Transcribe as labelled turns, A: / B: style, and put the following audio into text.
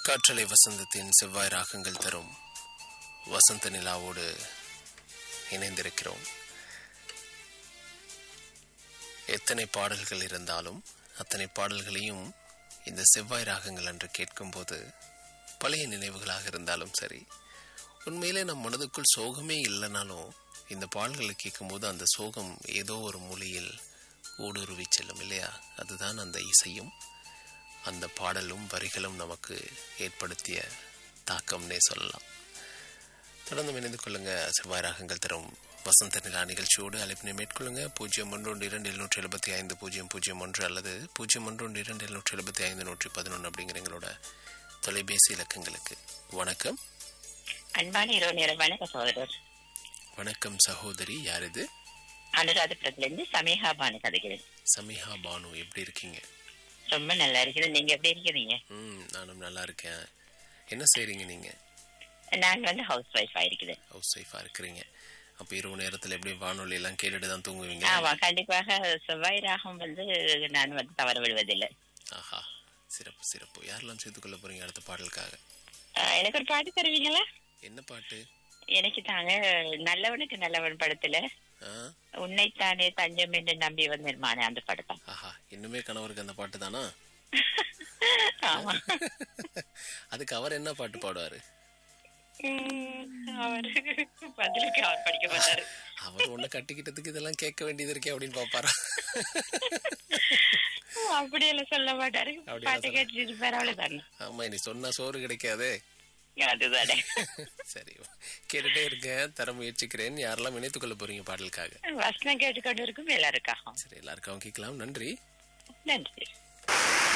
A: காற்றலை வசந்தத்தின் செவ்வாய் ராகங்கள் தரும் வசந்த நிலாவோடு இணைந்திருக்கிறோம் எத்தனை பாடல்கள் இருந்தாலும் அத்தனை பாடல்களையும் இந்த செவ்வாய் ராகங்கள் என்று கேட்கும்போது பழைய நினைவுகளாக இருந்தாலும் சரி உண்மையிலே நம் மனதுக்குள் சோகமே இல்லைனாலும் இந்த பாடல்களை கேட்கும்போது அந்த சோகம் ஏதோ ஒரு மொழியில் ஊடுருவி செல்லும் இல்லையா அதுதான் அந்த இசையும் அந்த பாடலும் வரிகளும் நமக்கு ஏற்படுத்திய தாக்கம்னே சொல்லலாம் தொடர்ந்து இணைந்து கொள்ளுங்க செவ்வாய் ராகங்கள் தரும் வசந்த நிலா நிகழ்ச்சியோடு அழைப்பினை மேற்கொள்ளுங்க பூஜ்ஜியம் ஒன்று ஒன்று இரண்டு எழுநூற்றி எழுபத்தி ஐந்து பூஜ்ஜியம் பூஜ்ஜியம் ஒன்று அல்லது பூஜ்ஜியம் ஒன்று ஒன்று இரண்டு எழுநூற்றி எழுபத்தி ஐந்து நூற்றி பதினொன்று அப்படிங்கிற எங்களோட தொலைபேசி இலக்கங்களுக்கு வணக்கம்
B: அன்பான இரவு நேர வணக்க சகோதரர்
A: வணக்கம் சகோதரி யார் இது
B: அனுராதபுரத்துல இருந்து சமேகா பானு கதைக்கிறேன்
A: சமிஹா பானு எப்படி இருக்கீங்க
B: ரொம்ப நல்லா இருக்குது நீங்க எப்படி இருக்கிறீங்க
A: ம் நானும் நல்லா இருக்கேன் என்ன செய்றீங்க நீங்க
B: நான் வந்து ஹவுஸ் ஒய்ஃப் ஆயிருக்கிறேன்
A: ஹவுஸ் ஒய்ஃபாக இருக்கிறீங்க அப்போ இரவு நேரத்தில் எப்படி வானொலி எல்லாம் கேட்டுட்டு தான் தூங்குவீங்க
B: ஆமா கண்டிப்பாக செவ்வாய் ராகம் வந்து நான் வந்து தவற விடுவதில்லை
A: ஆஹா சிறப்பு சிறப்பு யாரெல்லாம் சேர்த்து கொள்ள போறீங்க அடுத்த பாடலுக்காக
B: ஆஹ், எனக்கு ஒரு பாட்டு தருவீங்களா
A: என்ன பாட்டு
B: எனக்கு தாங்க நல்லவனுக்கு நல்லவன் படத்துல
A: ஆ
B: உன்னைத்தானே தஞ்சம் என்று நம்பி வந்திருமானே அந்த படத்தான்
A: ஆஹா இன்னுமே கணவருக்கு அந்த பாட்டு தானா
B: ஆமா
A: அதுக்கு அவர் என்ன பாட்டு பாடுவாரு
B: உம், அவரு பதிலுக்கு அவர் படிக்க மாட்டாரு
A: அவர் உன்னை கட்டிக்கிட்டதுக்கு இதெல்லாம் கேட்க வேண்டியது இருக்கே அப்படின்னு பாப்பாரா
B: அப்படியெல்லாம் சொல்ல மாட்டாரு
A: அப்படியெல்லாம்
B: பாட்டு கேட்டு இருப்பாரு அவ்வளவுதானே
A: ஆமா நீ சொன்னா சோறு கிடைக்காதே
B: அதுதானே
A: சரி கேட்டுட்டே இருக்கேன் தர முயற்சிக்கிறேன் யாரெல்லாம் இணைத்துக் கொள்ள போறீங்க பாடலுக்காக
B: வசனம் கேட்டுக்கொண்டு இருக்கும் எல்லாருக்காகவும்
A: சரி எல்லாருக்கும் கேட்கலாம் நன்றி
B: நன்றி